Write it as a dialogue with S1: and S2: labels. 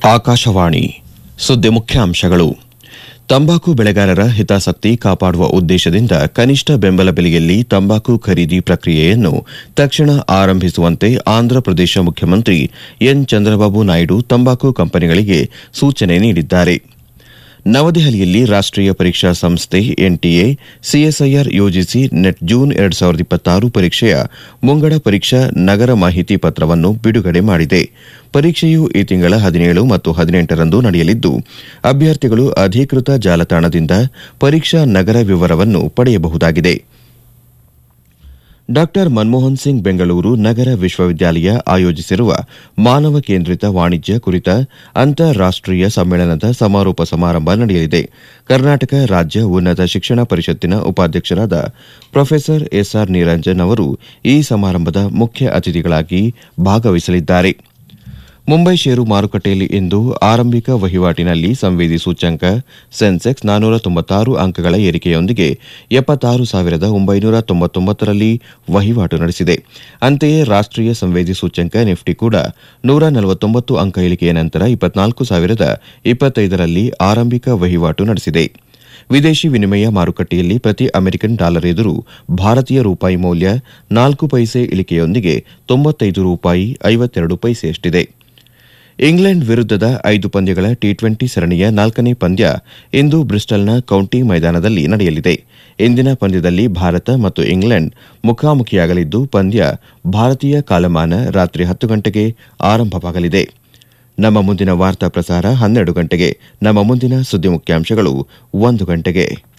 S1: ಆಕಾಶವಾಣಿ ಸುದ್ದಿ ಮುಖ್ಯಾಂಶಗಳು ತಂಬಾಕು ಬೆಳೆಗಾರರ ಹಿತಾಸಕ್ತಿ ಕಾಪಾಡುವ ಉದ್ದೇಶದಿಂದ ಕನಿಷ್ಠ ಬೆಂಬಲ ಬೆಲೆಯಲ್ಲಿ ತಂಬಾಕು ಖರೀದಿ ಪ್ರಕ್ರಿಯೆಯನ್ನು ತಕ್ಷಣ ಆರಂಭಿಸುವಂತೆ ಆಂಧ್ರಪ್ರದೇಶ ಮುಖ್ಯಮಂತ್ರಿ ಎನ್ ಚಂದ್ರಬಾಬು ನಾಯ್ಡು ತಂಬಾಕು ಕಂಪನಿಗಳಿಗೆ ಸೂಚನೆ ನೀಡಿದ್ದಾರೆ ನವದೆಹಲಿಯಲ್ಲಿ ರಾಷ್ಟೀಯ ಪರೀಕ್ಷಾ ಸಂಸ್ಥೆ NTA CSIR UGC NET June ಎರಡು ಸಾವಿರದ ಇಪ್ಪತ್ತಾರು ಪರೀಕ್ಷೆಯ ಮುಂಗಡ ಪರೀಕ್ಷಾ ನಗರ ಮಾಹಿತಿ ಪತ್ರವನ್ನು ಬಿಡುಗಡೆ ಮಾಡಿದೆ ಪರೀಕ್ಷೆಯು ಈ ತಿಂಗಳ ಹದಿನೇಳು ಮತ್ತು ಹದಿನೆಂಟರಂದು ನಡೆಯಲಿದ್ದು ಅಭ್ಯರ್ಥಿಗಳು ಅಧಿಕೃತ ಜಾಲತಾಣದಿಂದ ಪರೀಕ್ಷಾ ನಗರ ವಿವರವನ್ನು ಪಡೆಯಬಹುದಾಗಿದೆ ಡಾ ಮನಮೋಹನ್ ಸಿಂಗ್ ಬೆಂಗಳೂರು ನಗರ ವಿಶ್ವವಿದ್ಯಾಲಯ ಆಯೋಜಿಸಿರುವ ಮಾನವ ಕೇಂದ್ರಿತ ವಾಣಿಜ್ಯ ಕುರಿತ ಅಂತಾರಾಷ್ಟೀಯ ಸಮ್ಮೇಳನದ ಸಮಾರೋಪ ಸಮಾರಂಭ ನಡೆಯಲಿದೆ ಕರ್ನಾಟಕ ರಾಜ್ಯ ಉನ್ನತ ಶಿಕ್ಷಣ ಪರಿಷತ್ತಿನ ಉಪಾಧ್ಯಕ್ಷರಾದ ಪ್ರೊಫೆಸರ್ ಎಸ್ಆರ್ ನಿರಂಜನ್ ಅವರು ಈ ಸಮಾರಂಭದ ಮುಖ್ಯ ಅತಿಥಿಗಳಾಗಿ ಭಾಗವಹಿಸಲಿದ್ದಾರೆ ಮುಂಬೈ ಷೇರು ಮಾರುಕಟ್ಟೆಯಲ್ಲಿ ಇಂದು ಆರಂಭಿಕ ವಹಿವಾಟಿನಲ್ಲಿ ಸಂವೇದಿ ಸೂಚ್ಯಂಕ ಸೆನ್ಸೆಕ್ಸ್ ನಾನ್ನೂರ ತೊಂಬತ್ತಾರು ಅಂಕಗಳ ಏರಿಕೆಯೊಂದಿಗೆ ಎಪ್ಪತ್ತಾರು ಸಾವಿರದ ಒಂಬೈನೂರ ತೊಂಬತ್ತೊಂಬತ್ತರಲ್ಲಿ ವಹಿವಾಟು ನಡೆಸಿದೆ ಅಂತೆಯೇ ರಾಷ್ಟೀಯ ಸಂವೇದಿ ಸೂಚ್ಯಂಕ ನಿಫ್ಟಿ ಕೂಡ ನೂರ ನಲವತ್ತೊಂಬತ್ತು ಅಂಕ ಇಳಿಕೆಯ ನಂತರ ಇಪ್ಪತ್ನಾಲ್ಕು ಸಾವಿರದ ಇಪ್ಪತ್ತೈದರಲ್ಲಿ ಆರಂಭಿಕ ವಹಿವಾಟು ನಡೆಸಿದೆ ವಿದೇಶಿ ವಿನಿಮಯ ಮಾರುಕಟ್ಟೆಯಲ್ಲಿ ಪ್ರತಿ ಅಮೆರಿಕನ್ ಡಾಲರ್ ಎದುರು ಭಾರತೀಯ ರೂಪಾಯಿ ಮೌಲ್ಯ ನಾಲ್ಕು ಪೈಸೆ ಇಳಿಕೆಯೊಂದಿಗೆ ತೊಂಬತ್ತೈದು ರೂಪಾಯಿ ಐವತ್ತೆರಡು ಪೈಸೆಯಷ್ಟಿದೆ ಇಂಗ್ಲೆಂಡ್ ವಿರುದ್ದದ ಐದು ಪಂದ್ಯಗಳ ಟಿ ಟ್ವೆಂಟಿ ಸರಣಿಯ ನಾಲ್ಕನೇ ಪಂದ್ಯ ಇಂದು ಬ್ರಿಸ್ಟಲ್ನ ಕೌಂಟಿ ಮೈದಾನದಲ್ಲಿ ನಡೆಯಲಿದೆ ಇಂದಿನ ಪಂದ್ಯದಲ್ಲಿ ಭಾರತ ಮತ್ತು ಇಂಗ್ಲೆಂಡ್ ಮುಖಾಮುಖಿಯಾಗಲಿದ್ದು ಪಂದ್ಯ ಭಾರತೀಯ ಕಾಲಮಾನ ರಾತ್ರಿ ಹತ್ತು ಗಂಟೆಗೆ ಆರಂಭವಾಗಲಿದೆ ನಮ್ಮ ಮುಂದಿನ ವಾರ್ತಾ ಪ್ರಸಾರ ಹನ್ನೆರಡು ಗಂಟೆಗೆ ನಮ್ಮ ಮುಂದಿನ ಸುದ್ದಿ ಮುಖ್ಯಾಂಶಗಳು ಒಂದು ಗಂಟೆಗೆ